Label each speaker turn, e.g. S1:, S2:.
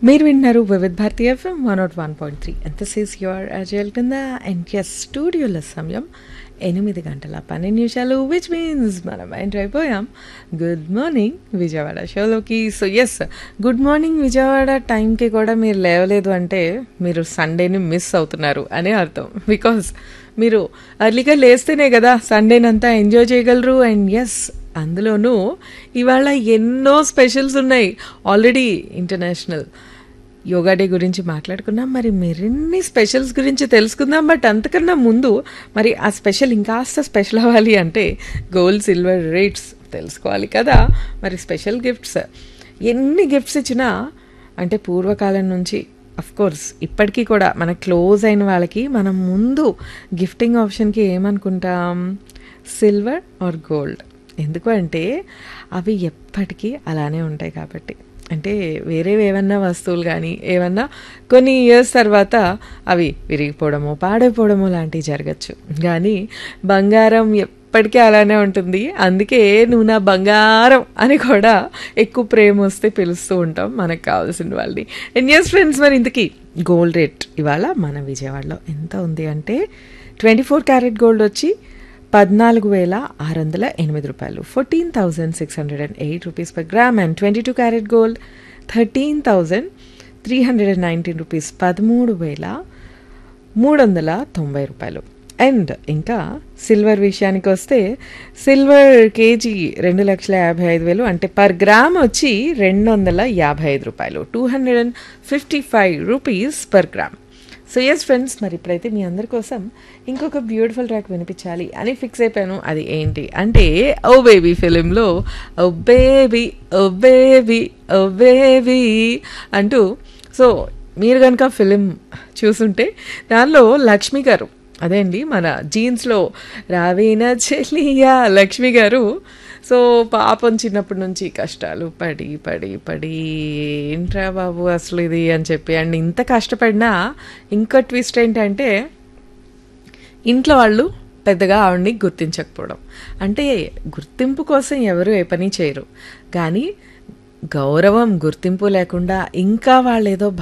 S1: మీరు వింటున్నారు Vividh Bharati FM one naught one point three and this is your అజయల్ కింద అండ్ ఎస్ స్టూడియోల సమయం ఎనిమిది గంటల పన్నెండు నిమిషాలు విచ్ మీన్స్ మనం ఎంటర్ అయిపోయాం గుడ్ మార్నింగ్ విజయవాడ షోలోకి so yes good morning Vijayawada టైంకి కూడా మీరు లేవలేదు అంటే మీరు సండేని మిస్ అవుతున్నారు అనే అర్థం బికాస్ మీరు అర్లీగా లేస్తేనే కదా సండేనంతా ఎంజాయ్ చేయగలరు అండ్ ఎస్ అందులోనూ ఇవాళ ఎన్నో స్పెషల్స్ ఉన్నాయి ఆల్రెడీ ఇంటర్నేషనల్ యోగా డే గురించి మాట్లాడుకున్నాం మరి మరిన్ని స్పెషల్స్ గురించి తెలుసుకుందాం బట్ అంతకన్నా ముందు మరి ఆ స్పెషల్ ఇంకాస్త స్పెషల్ అవ్వాలి అంటే గోల్డ్ సిల్వర్ రేట్స్ తెలుసుకోవాలి కదా మరి స్పెషల్ గిఫ్ట్స్ ఎన్ని గిఫ్ట్స్ ఇచ్చినా అంటే పూర్వకాలం నుంచి అఫ్ కోర్స్ ఇప్పటికీ కూడా మన క్లోజ్ అయిన వాళ్ళకి మనం ముందు గిఫ్టింగ్ ఆప్షన్కి ఏమనుకుంటాం సిల్వర్ ఆర్ గోల్డ్ ఎందుకు అంటే అవి ఎప్పటికీ అలానే ఉంటాయి కాబట్టి అంటే వేరేవి ఏమన్నా వస్తువులు కానీ ఏమన్నా కొన్ని ఇయర్స్ తర్వాత అవి విరిగిపోవడమో పాడైపోవడమో లాంటివి జరగచ్చు కానీ బంగారం ఎప్పటికీ అలానే ఉంటుంది అందుకే నువ్వు నా బంగారం అని కూడా ఎక్కువ ప్రేమ వస్తే పిలుస్తూ ఉంటాం మనకు కావాల్సిన వాళ్ళని అండ్ ఎస్ ఫ్రెండ్స్ మరి ఇంతకీ గోల్డ్ రేట్ ఇవాళ మన విజయవాడలో ఎంత ఉంది అంటే ట్వంటీ ఫోర్ క్యారెట్ గోల్డ్ వచ్చి పద్నాలుగు వేల ఆరు వందల ఎనిమిది రూపాయలు fourteen thousand six hundred and eight rupees per gram and twenty two carat gold thirteen thousand three hundred and nineteen rupees పదమూడు వేల మూడు వందల తొంభై రూపాయలు అండ్ ఇంకా సిల్వర్ విషయానికి వస్తే సిల్వర్ కేజీ రెండు లక్షల యాభై ఐదు వేలు అంటే పర్ గ్రామ్ వచ్చి రెండు వందల యాభై ఐదు రూపాయలు two hundred and fifty five rupees per gram so yes friends మరి ఇప్పుడైతే మీ అందరి కోసం ఇంకొక బ్యూటిఫుల్ ట్రాక్ వినిపించాలి అని ఫిక్స్ అయిపోయాను అది ఏంటి అంటే ఓ బేబీ ఫిలింలో oh baby oh baby oh baby అంటూ సో మీరు కనుక ఫిలిం చూసుంటే దానిలో లక్ష్మి గారు అదే అండి మన జీన్స్లో రావీన చెలియా లక్ష్మి గారు సో పాపం చిన్నప్పటి నుంచి కష్టాలు పడి పడి పడి ఏంట్రా బాబు అసలు ఇది అని చెప్పి అండ్ ఇంత కష్టపడినా ఇంకో ట్విస్ట్ ఏంటంటే ఇంట్లో వాళ్ళు పెద్దగా ఆవిడని గుర్తించకపోవడం అంటే గుర్తింపు కోసం ఎవరు ఏ పని చేయరు కానీ గౌరవం గుర్తింపు లేకుండా ఇంకా వాళ్ళు ఏదో